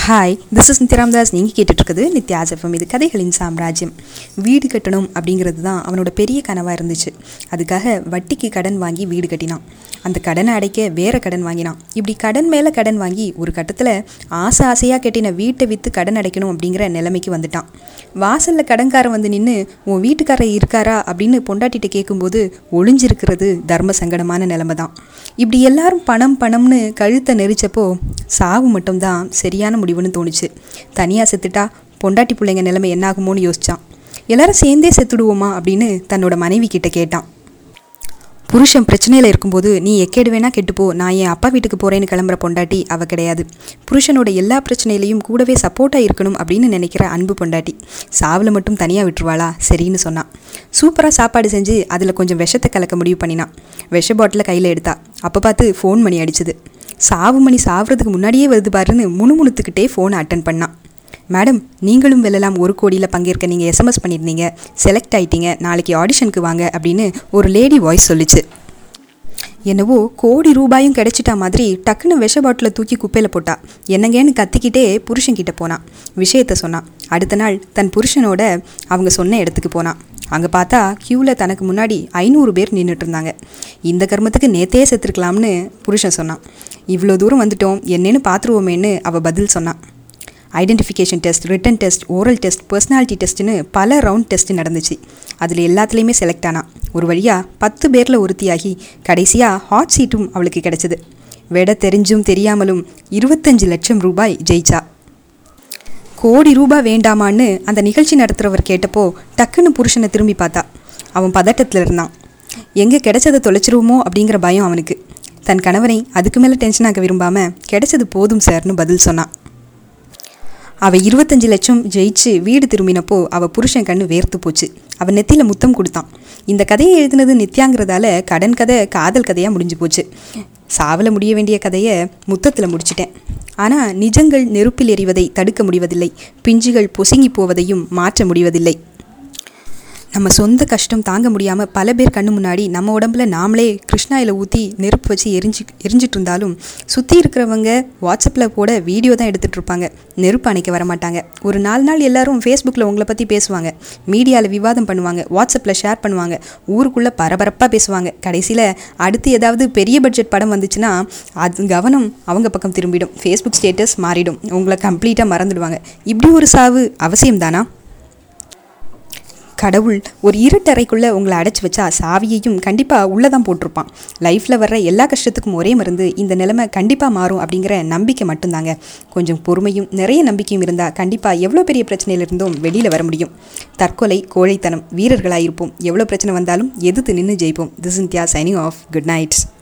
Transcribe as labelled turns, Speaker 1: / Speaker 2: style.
Speaker 1: hi this is நித்யராம்தாஸ் நீங்கள் கேட்டுட்ருக்குது நித்யாசஃபம் இது கதைகளின் சாம்ராஜ்யம் வீடு கட்டணும் அப்படிங்கிறது தான் அவனோட பெரிய கனவாக இருந்துச்சு அதுக்காக வட்டிக்கு கடன் வாங்கி வீடு கட்டினான் அந்த கடனை அடைக்க வேறு கடன் வாங்கினான் இப்படி கடன் மேலே கடன் வாங்கி ஒரு கட்டத்தில் ஆசை ஆசையாக கட்டின வீட்டை விற்று கடன் அடைக்கணும் அப்படிங்கிற நிலைமைக்கு வந்துட்டான் வாசலில் கடன்காரன் வந்து நின்று உன் வீட்டுக்காரர் இருக்காரா அப்படின்னு பொண்டாட்டிகிட்ட கேட்கும்போது ஒளிஞ்சிருக்கிறது தர்ம சங்கடமான நிலைமை தான் இப்படி எல்லாரும் பணம் பணம்னு கழுத்தை நெரிச்சப்போ சாவு மட்டும்தான் சரியான முடிவுன்னு தோணுச்சு தனியாக செத்துட்டா பொண்டாட்டி பிள்ளைங்க நிலைமை என்னாகுமோன்னு யோசிச்சான் எல்லாரும் சேர்ந்தே செத்துடுவோமா அப்படின்னு தன்னோட மனைவி கிட்ட கேட்டான் புருஷன் பிரச்சனையில் இருக்கும்போது நீ எக்கேடு வேணா கெட்டுப்போ நான் என் அப்பா வீட்டுக்கு போகிறேன்னு கிளம்புற பொண்டாட்டி அவ கிடையாது புருஷனோட எல்லா பிரச்சனையிலையும் கூடவே சப்போர்ட்டாக இருக்கணும் அப்படின்னு நினைக்கிற அன்பு பொண்டாட்டி சாவில் மட்டும் தனியாக விட்டுருவாளா சரின்னு சொன்னான் சூப்பராக சாப்பாடு செஞ்சு அதில் கொஞ்சம் விஷத்தை கலக்க முடிவு பண்ணினான் விஷ பாட்டிலை கையில் எடுத்தா அப்போ பார்த்து ஃபோன் மணி அடிச்சுது சாவு மணி சாவறதுக்கு முன்னாடியே வருது பாருன்னு முணுமுணுத்துக்கிட்டே ஃபோனை அட்டன் பண்ணான் மேடம் நீங்களும் வெல்லலாம் ஒரு கோடியில் பங்கேற்க நீங்கள் எஸ்எம்எஸ் பண்ணியிருந்தீங்க செலக்ட் ஆயிட்டீங்க நாளைக்கு ஆடிஷனுக்கு வாங்க அப்படின்னு ஒரு லேடி வாய்ஸ் சொல்லுச்சு என்னவோ கோடி ரூபாயும் கிடைச்சிட்டா மாதிரி டக்குன்னு விஷ பாட்டிலை தூக்கி குப்பையில் போட்டா என்னங்கன்னு கத்திக்கிட்டே புருஷன்கிட்ட போனான் விஷயத்த சொன்னான் அடுத்த நாள் தன் புருஷனோட அவங்க சொன்ன இடத்துக்கு போனான் அங்கே பார்த்தா க்யூவில் தனக்கு முன்னாடி ஐநூறு பேர் நின்றுட்டு இருந்தாங்க இந்த கர்மத்துக்கு நேத்தே செத்துருக்கலாம்னு புருஷன் சொன்னான் இவ்வளோ தூரம் வந்துட்டோம் என்னன்னு பார்த்துருவோமேன்னு அவள் பதில் சொன்னான் identification test written test oral test personality டெஸ்ட்னு பல ரவுண்ட் டெஸ்ட் நடந்துச்சு அதில் எல்லாத்துலேயுமே செலக்ட் ஆனான் ஒரு வழியாக பத்து பேரில் ஒருத்தியாகி கடைசியாக ஹாட் சீட்டும் அவளுக்கு கிடைச்சது விட தெரிஞ்சும் தெரியாமலும் இருபத்தஞ்சு லட்சம் ரூபாய் ஜெயிச்சா கோடி ரூபாய் வேண்டாமான்னு அந்த நிகழ்ச்சி நடத்துகிறவர் கேட்டப்போ டக்குன்னு புருஷனை திரும்பி பார்த்தா அவன் பதட்டத்தில் இருந்தான் எங்கே கிடைச்சதை தொலைச்சிருவோமோ அப்படிங்கிற பயம் அவனுக்கு தன் கணவனை அதுக்கு மேலே டென்ஷனாக விரும்பாம கிடைச்சது போதும் சார்னு பதில் சொன்னான் அவள் இருபத்தஞ்சு லட்சம் ஜெயிச்சு வீடு திரும்பினப்போ அவள் புருஷன் கண்ணு வேர்த்து போச்சு அவன் நெத்தியில் முத்தம் கொடுத்தான் இந்த கதையை எழுதினது நித்யாங்கிறதால கடன் கதை காதல் கதையாக முடிஞ்சு போச்சு சாவில் முடிய வேண்டிய கதையை முத்தத்தில் முடிச்சிட்டேன் ஆனால் நிஜங்கள் நெருப்பில் எறிவதை தடுக்க முடிவதில்லை பிஞ்சுகள் பொசுங்கி போவதையும் மாற்ற முடிவதில்லை நம்ம சொந்த கஷ்டம் தாங்க முடியாமல் பல பேர் கண்ணு முன்னாடி நம்ம உடம்புல நாமளே கிருஷ்ணாயில் ஊற்றி நெருப்பு வச்சு எரிஞ்சு எரிஞ்சிட்டு இருந்தாலும் சுற்றி இருக்கிறவங்க வாட்ஸ்அப்பில் போட வீடியோ தான் எடுத்துகிட்டு இருப்பாங்க நெருப்பு அணைக்க வர மாட்டாங்க ஒரு நாலு நாள் எல்லாரும் ஃபேஸ்புக்கில் உங்களை பற்றி பேசுவாங்க மீடியாவில் விவாதம் பண்ணுவாங்க வாட்ஸ்அப்பில் ஷேர் பண்ணுவாங்க ஊருக்குள்ளே பரபரப்பாக பேசுவாங்க கடைசியில் அடுத்து ஏதாவது பெரிய பட்ஜெட் படம் வந்துச்சுன்னா அது கவனம் அவங்க பக்கம் திரும்பிடும் ஃபேஸ்புக் ஸ்டேட்டஸ் மாறிடும் உங்களை கம்ப்ளீட்டாக மறந்துடுவாங்க இப்படி ஒரு சாவு அவசியம் தானா கடவுள் ஒரு இருட்டறைக்குள்ளே உங்களை அடைச்சி வச்சா சாவியையும் கண்டிப்பாக உள்ளே தான் போட்டிருப்பான் லைஃப்பில் வர்ற எல்லா கஷ்டத்துக்கும் ஒரே மருந்து இந்த நிலைமை கண்டிப்பாக மாறும் அப்படிங்கிற நம்பிக்கை மட்டும்தாங்க கொஞ்சம் பொறுமையும் நிறைய நம்பிக்கையும் இருந்தால் கண்டிப்பாக எவ்வளோ பெரிய பிரச்சனையிலிருந்தும் வெளியில் வர முடியும் தற்கொலை கோழைத்தனம் வீரர்களாக இருப்போம் எவ்வளோ பிரச்சனை வந்தாலும் எதிர்த்து நின்று ஜெயிப்போம் this India signing off good night